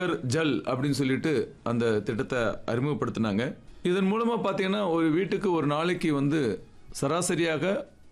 ஜல் அப்படின்னு சொல்லிட்டு அந்த திட்டத்தை அறிமுகப்படுத்தினாங்க இதன் மூலமா பார்த்தீங்கன்னா ஒரு வீட்டுக்கு ஒரு நாளைக்கு வந்து சராசரியாக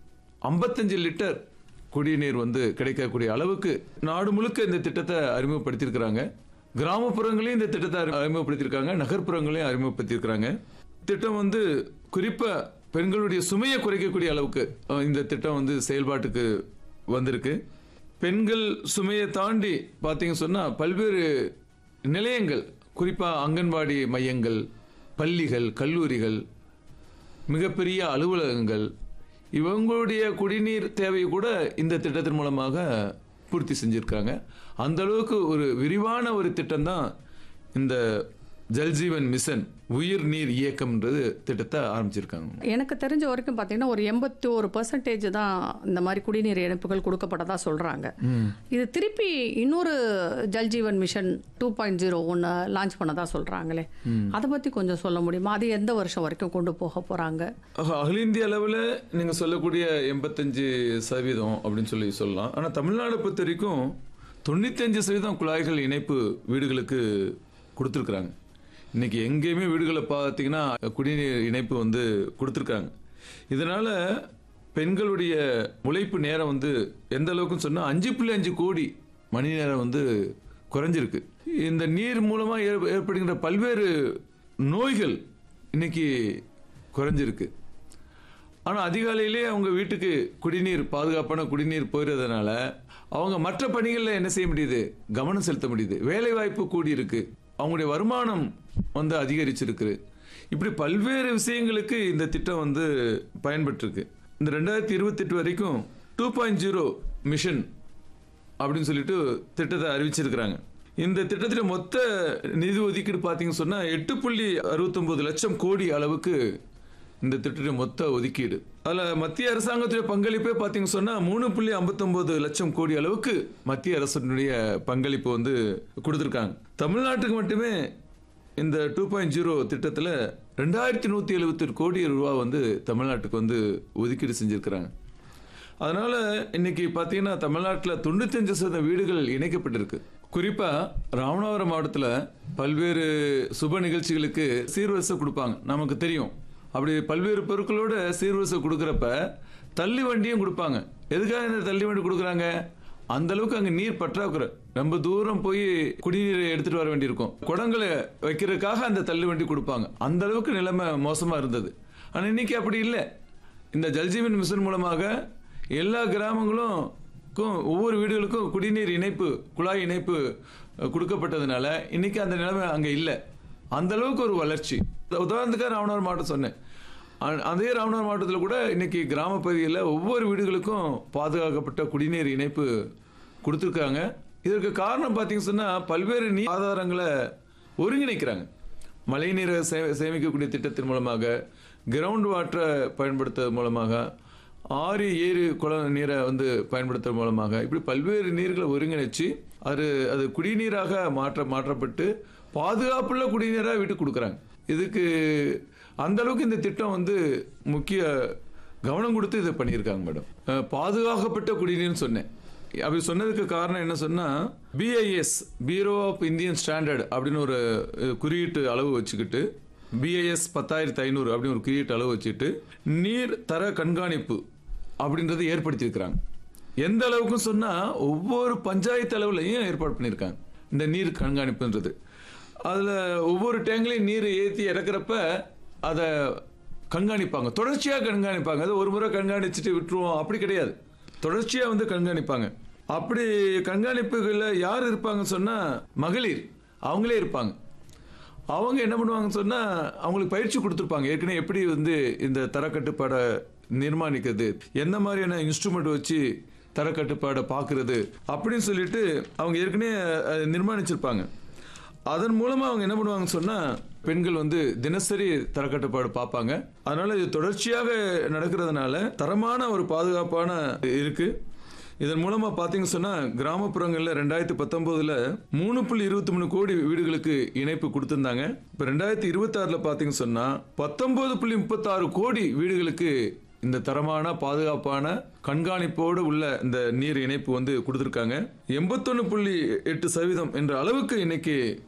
55 லிட்டர் குடிநீர் வந்து கிடைக்கக்கூடிய அளவுக்கு நாடு முழுக்க இந்த திட்டத்தை அறிமுகப்படுத்தியிருக்கிறாங்க கிராமப்புறங்களையும் இந்த திட்டத்தை அறி- அறிமுகப்படுத்தியிருக்காங்க நகர்ப்புறங்களையும் அறிமுகப்படுத்தியிருக்கிறாங்க திட்டம் வந்து குறிப்பா பெண்களுடைய சுமையை குறைக்கக்கூடிய அளவுக்கு அஹ், இந்த திட்டம் வந்து செயல்பாட்டுக்கு வந்திருக்கு பெண்கள் சுமையை தாண்டி பார்த்தீங்க சொன்னா பல்வேறு நிலையங்கள் குறிப்பா அங்கன்வாடி மையங்கள் பள்ளிகள் கல்லூரிகள் மிகப்பெரிய அலுவலகங்கள் இவங்களுடைய குடிநீர் தேவையை கூட இந்த திட்டத்தின் மூலமாக பூர்த்தி செஞ்சிருக்காங்க அந்த அளவுக்கு ஒரு விரிவான ஒரு திட்டம் தான் இந்த ஜல்ஜீவன் மிஷன் உயிர் நீர் இயக்கம்ன்றது திட்டத்தை ஆரம்பிச்சிருக்காங்க எனக்கு தெரிஞ்ச வரைக்கும் பார்த்தீங்கன்னா ஒரு எண்பத்தி ஒரு பர்சன்டேஜ் தான் இந்த மாதிரி குடிநீர் இணைப்புகள் கொடுக்கப்பட்டதா சொல்றாங்க இது திருப்பி இன்னொரு Jal Jeevan mission two point zero ஒன்று லான்ச் பண்ணதா சொல்றாங்களே அதை பத்தி கொஞ்சம் சொல்ல முடியுமா அது எந்த வருஷம் வரைக்கும் கொண்டு போக போறாங்க ஆக, அகில இந்திய அளவில் நீங்கள் சொல்லக்கூடிய எண்பத்தஞ்சு சதவீதம் அப்படின்னு சொல்லி சொல்லலாம் ஆனால் தமிழ்நாடு பொறுத்த வரைக்கும் தொண்ணூத்தஞ்சு சதவீதம் குழாய்கள் இணைப்பு வீடுகளுக்கு கொடுத்துருக்குறாங்க இன்னைக்கு எங்கேயுமே வீடுகளை பார்த்தீங்கன்னா குடிநீர் இணைப்பு வந்து கொடுத்துருக்காங்க இதனால பெண்களுடைய உழைப்பு நேரம் வந்து எந்த அளவுக்குன்னு சொன்னால் அஞ்சு புள்ளி அஞ்சு கோடி மணி நேரம் வந்து குறைஞ்சிருக்கு இந்த நீர் மூலமாக ஏற்ப- ஏற்படுகின்ற பல்வேறு நோய்கள் இன்னைக்கு குறைஞ்சிருக்கு ஆனால் அதிகாலையிலே அவங்க வீட்டுக்கு குடிநீர் பாதுகாப்பான குடிநீர் போயிடுறதுனால அவங்க மற்ற பணிகளில் என்ன செய்ய முடியுது கவனம் செலுத்த முடியுது வேலை வாய்ப்பு கூடி இருக்கு அவங்களுடைய வருமானம் வந்து அதிகரிச்சிருக்கு இப்படி பல்வேறு விஷயங்களுக்கு இந்த திட்டம் வந்து பயன்பட்டுருக்கு இந்த ரெண்டாயிரத்தி இருபத்தெட்டு வரைக்கும் டூ பாயிண்ட் ஜீரோ மிஷன் அப்படின்னு சொல்லிட்டு திட்டத்தை அறிவிச்சிருக்கிறாங்க இந்த திட்டத்தில் மொத்த நிதி ஒதுக்கீடு பார்த்தீங்கன்னு சொன்னால் எட்டு புள்ளி அறுபத்தொம்போது லட்சம் கோடி அளவுக்கு இந்த திட்டத்தின் மொத்த ஒதுக்கீடு அதில் மத்திய அரசாங்கத்துடைய பங்களிப்பே பார்த்தீங்கன்னு சொன்னால் மூணு புள்ளி ஐம்பத்தொம்போது லட்சம் கோடி அளவுக்கு மத்திய அரசினுடைய பங்களிப்பு வந்து கொடுத்துருக்காங்க தமிழ்நாட்டுக்கு மட்டுமே இந்த டூ பாயிண்ட் ஜீரோ திட்டத்தில் ரெண்டாயிரத்தி நூற்றி எழுபத்தி கோடி ரூபா வந்து தமிழ்நாட்டுக்கு வந்து ஒதுக்கீடு செஞ்சுருக்கிறாங்க அதனால இன்னைக்கு பார்த்தீங்கன்னா தமிழ்நாட்டில் தொண்ணூத்தஞ்சு சதவீத வீடுகள் இணைக்கப்பட்டிருக்கு குறிப்பா ராமநாதபுரம் மாவட்டத்தில் பல்வேறு சுப நிகழ்ச்சிகளுக்கு சீர்வரிசை கொடுப்பாங்க நமக்கு தெரியும் அப்படி பல்வேறு பொருட்களோட சீர்வரிசை கொடுக்குறப்ப தள்ளி வண்டியும் கொடுப்பாங்க எதுக்காக இந்த தள்ளி வண்டி கொடுக்குறாங்க அந்த அளவுக்கு அங்க நீர் பற்றாக்குறை ரொம்ப தூரம் போய் குடிநீரை எடுத்துட்டு வர வேண்டியிருக்கும் குடங்களை வைக்கிறதுக்காக அந்த தள்ளி வண்டி கொடுப்பாங்க அந்த அளவுக்கு நிலைமை மோசமா இருந்தது ஆனா இன்னைக்கு அப்படி இல்லை இந்த ஜல்ஜீவன் மிஷன் மூலமாக எல்லா கிராமங்களும் க்கும் ஒவ்வொரு வீடுகளுக்கும் குடிநீர் இணைப்பு குழாய் இணைப்பு அஹ், கொடுக்கப்பட்டதுனால இன்னைக்கு அந்த நிலைமை அங்கே இல்லை அந்த அளவுக்கு ஒரு வளர்ச்சி உதாரணத்துக்காக ராமநாதபுரம் மாவட்டம் சொன்னேன் அ- அதே ராமநாதபுரம் மாவட்டத்தில் கூட இன்னைக்கு கிராம பகுதியில் ஒவ்வொரு வீடுகளுக்கும் பாதுகாக்கப்பட்ட குடிநீர் இணைப்பு கொடுத்துருக்காங்க இதற்கு காரணம் பார்த்தீங்கன்னு சொன்னால் பல்வேறு நீர் ஆதாரங்களை ஒருங்கிணைக்கிறாங்க மழைநீரை சே சேமிக்கக்கூடிய திட்டத்தின் மூலமாக கிரவுண்ட் வாட்டரை பயன்படுத்துறது மூலமாக ஆறு ஏரி குளம் நீரை வந்து பயன்படுத்துறது மூலமாக இப்படி பல்வேறு நீர்களை ஒருங்கிணைச்சு அது அது குடிநீராக மாற்ற மாற்றப்பட்டு பாதுகாப்புள்ள குடிநீராக வீட்டுக்கு கொடுக்குறாங்க இதுக்கு அந்த அளவுக்கு இந்த திட்டம் வந்து முக்கிய கவனம் கொடுத்து இதை பண்ணியிருக்காங்க மேடம் அஹ், பாதுகாக்கப்பட்ட குடிநீர்னு சொன்னேன் அப்படி சொன்னதுக்கு காரணம் என்ன சொன்னா B I S bureau of Indian standard அப்படின்னு ஒரு அஹ், குறியீட்டு அளவு வச்சுக்கிட்டு பிஐஎஸ் பத்தாயிரத்தி ஐநூறு அப்படின்னு ஒரு குறியீட்டு அளவு வச்சுட்டு நீர் தர கண்காணிப்பு அப்படின்றத ஏற்படுத்தியிருக்கிறாங்க எந்த அளவுக்கு சொன்னா ஒவ்வொரு பஞ்சாயத்து அளவுலையும் ஏற்பாடு பண்ணியிருக்காங்க இந்த நீர் கண்காணிப்புன்றது அதுல ஒவ்வொரு டேங்க்லையும் நீர் ஏற்றி இறக்குறப்ப அதை கண்காணிப்பாங்க தொடர்ச்சியாக கண்காணிப்பாங்க அது ஒரு முறை கண்காணிச்சுட்டு விட்டுருவோம் அப்படி கிடையாது தொடர்ச்சியாக வந்து கண்காணிப்பாங்க அப்படி கண்காணிப்புகளில் யார் இருப்பாங்கன்னு சொன்னால் மகளிர் அவங்களே இருப்பாங்க அவங்க என்ன பண்ணுவாங்கன்னு சொன்னால் அவங்களுக்கு பயிற்சி கொடுத்துருப்பாங்க ஏற்கனவே எப்படி வந்து இந்த தரக்கட்டுப்பாடை நிர்மாணிக்கிறது எந்த மாதிரியான இன்ஸ்ட்ருமெண்ட் வச்சு தரக்கட்டுப்பாடை பார்க்கறது அப்படின்னு சொல்லிட்டு அவங்க ஏற்கனவே அஹ், நிர்மாணிச்சிருப்பாங்க அதன் மூலமா அவங்க என்ன பண்ணுவாங்கன்னு சொன்னா பெண்கள் வந்து தினசரி தரக்கட்டுப்பாடு பார்ப்பாங்க அதனால இது தொடர்ச்சியாக நடக்கிறதுனால தரமான ஒரு பாதுகாப்பான இருக்கு இதன் மூலமா பாத்தீங்க சொன்னா கிராமப்புறங்கள்ல ரெண்டாயிரத்தி பத்தொன்பதுல மூணு புள்ளி இருபத்தி மூணு கோடி வீடுகளுக்கு இணைப்பு கொடுத்திருந்தாங்க இப்ப ரெண்டாயிரத்தி இருபத்தி ஆறுல பாத்தீங்க சொன்னா பத்தொன்பது புள்ளி முப்பத்தாறு கோடி வீடுகளுக்கு இந்த தரமான பாதுகாப்பான கண்காணிப்போடு உள்ள இந்த நீர் இணைப்பு வந்து கொடுத்துருக்காங்க எண்பத்தொன்னு புள்ளி எட்டு சதவீதம் என்ற அளவுக்கு இன்னைக்கு